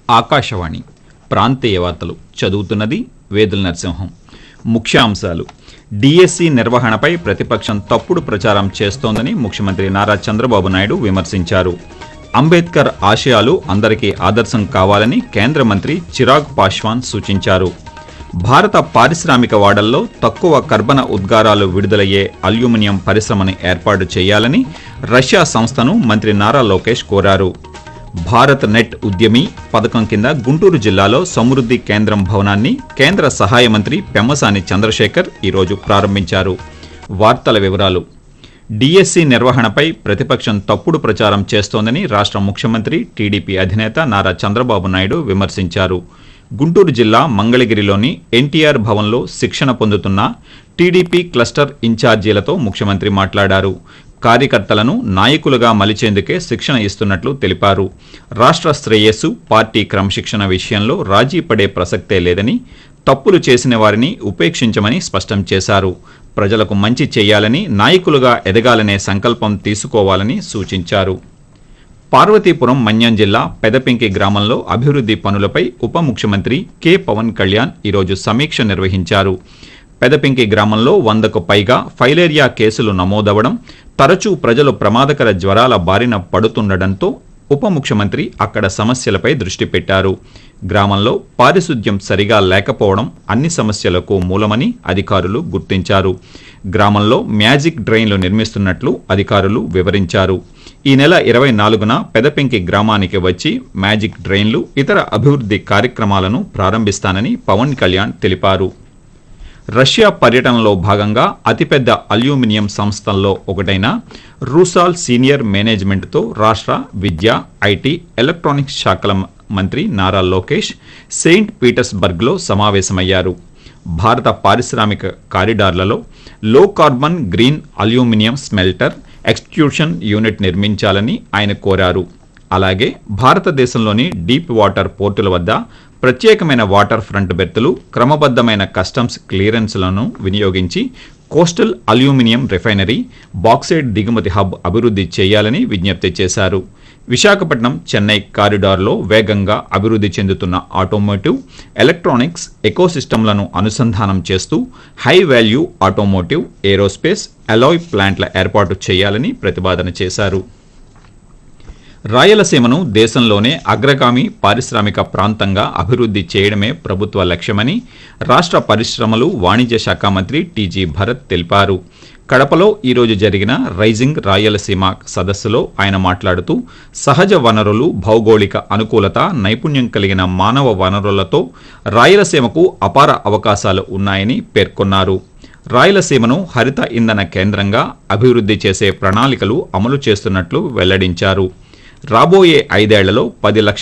ఆకాశవాణి ప్రాంతీయ వార్తలు చదువుతున్నది వేదుల నరసింహం ముఖ్యాంశాలు డిఎస్సి నిర్వహణపై ప్రతిపక్షం తప్పుడు ప్రచారం చేస్తోందని ముఖ్యమంత్రి నారా చంద్రబాబు నాయుడు విమర్శించారు అంబేద్కర్ ఆశయాలు అందరికీ ఆదర్శం కావాలని కేంద్ర మంత్రి చిరాగ్ పాశ్వాన్ సూచించారు భారత పారిశ్రామిక వాడల్లో తక్కువ కర్బన ఉద్గారాలు విడుదలయ్యే అల్యూమినియం పరిశ్రమని ఏర్పాటు చేయాలని రష్యా సంస్థను మంత్రి నారా లోకేష్ కోరారు భారత్ నెట్ ఉద్యమి పథకం కింద గుంటూరు జిల్లాలో సమృద్ధి కేంద్రం భవనాన్ని కేంద్ర సహాయ మంత్రి పెమ్మసాని చంద్రశేఖర్ ఈరోజు ప్రారంభించారు వార్తల వివరాలు డిఎస్సి నిర్వహణపై ప్రతిపక్షం తప్పుడు ప్రచారం చేస్తోందని రాష్ట్ర ముఖ్యమంత్రి టీడీపీ అధినేత నారా చంద్రబాబు నాయుడు విమర్శించారు గుంటూరు జిల్లా మంగళగిరిలోని ఎన్టీఆర్ భవన్లో శిక్షణ పొందుతున్న టీడీపీ క్లస్టర్ ఇన్ఛార్జీలతో ముఖ్యమంత్రి మాట్లాడారు కార్యకర్తలను నాయకులుగా మలిచేందుకే శిక్షణ ఇస్తున్నట్లు తెలిపారు రాష్ట్ర శ్రేయస్సు పార్టీ క్రమశిక్షణ విషయంలో రాజీ పడే ప్రసక్తే లేదని తప్పులు చేసిన వారిని ఉపేక్షించమని స్పష్టం చేశారు ప్రజలకు మంచి చేయాలని నాయకులుగా ఎదగాలనే సంకల్పం తీసుకోవాలని సూచించారు పార్వతీపురం మన్యం జిల్లా పెదపింకి గ్రామంలో అభివృద్ధి పనులపై ఉప ముఖ్యమంత్రి కె పవన్ కళ్యాణ్ ఈరోజు సమీక్ష నిర్వహించారు పెదపింకి గ్రామంలో వందకు పైగా ఫైలేరియా కేసులు నమోదవడం తరచూ ప్రజలు ప్రమాదకర జ్వరాల బారిన పడుతుండటంతో ఉప ముఖ్యమంత్రి అక్కడ సమస్యలపై దృష్టి పెట్టారు గ్రామంలో పారిశుద్ధ్యం సరిగా లేకపోవడం అన్ని సమస్యలకు మూలమని అధికారులు గుర్తించారు గ్రామంలో మ్యాజిక్ డ్రైన్లు నిర్మిస్తున్నట్లు అధికారులు వివరించారు ఈ నెల ఇరవై నాలుగున పెదపెంకి గ్రామానికి వచ్చి మ్యాజిక్ డ్రైన్లు ఇతర అభివృద్ధి కార్యక్రమాలను ప్రారంభిస్తానని పవన్ కళ్యాణ్ తెలిపారు రష్యా పర్యటనలో భాగంగా అతిపెద్ద అల్యూమినియం సంస్థల్లో ఒకటైన రూసాల్ సీనియర్ మేనేజ్మెంట్తో రాష్ట్ర విద్య ఐటీ ఎలక్ట్రానిక్స్ శాఖల మంత్రి నారా లోకేష్ సెయింట్ పీటర్స్బర్గ్లో సమావేశమయ్యారు భారత పారిశ్రామిక కారిడార్లలో లో carbon green aluminium smelter execution unit నిర్మించాలని ఆయన కోరారు అలాగే భారతదేశంలోని డీప్ వాటర్ పోర్టుల వద్ద ప్రత్యేకమైన వాటర్ ఫ్రంట్ బెర్తులు క్రమబద్ధమైన కస్టమ్స్ క్లియరెన్స్లను వినియోగించి కోస్టల్ అల్యూమినియం రిఫైనరీ బాక్సైడ్ దిగుమతి హబ్ అభివృద్ధి చేయాలని విజ్ఞప్తి చేశారు విశాఖపట్నం చెన్నై కారిడార్లో వేగంగా అభివృద్ధి చెందుతున్న ఆటోమోటివ్ ఎలక్ట్రానిక్స్ ఎకోసిస్టమ్లను అనుసంధానం చేస్తూ high value automotive aerospace alloy ప్లాంట్ల ఏర్పాటు చేయాలని ప్రతిపాదన చేశారు రాయలసీమను దేశంలోనే అగ్రగామి పారిశ్రామిక ప్రాంతంగా అభివృద్ధి చేయడమే ప్రభుత్వ లక్ష్యమని రాష్ట్ర పరిశ్రమలు వాణిజ్య శాఖ మంత్రి టీజీ భరత్ తెలిపారు కడపలో ఈరోజు జరిగిన రైజింగ్ రాయలసీమ సదస్సులో ఆయన మాట్లాడుతూ సహజ వనరులు భౌగోళిక అనుకూలత నైపుణ్యం కలిగిన మానవ వనరులతో రాయలసీమకు అపార అవకాశాలు ఉన్నాయని పేర్కొన్నారు రాయలసీమను హరిత ఇంధన కేంద్రంగా అభివృద్ధి చేసే ప్రణాళికలు అమలు చేస్తున్నట్లు వెల్లడించారు రాబోయే ఐదేళ్లలో పది లక్షల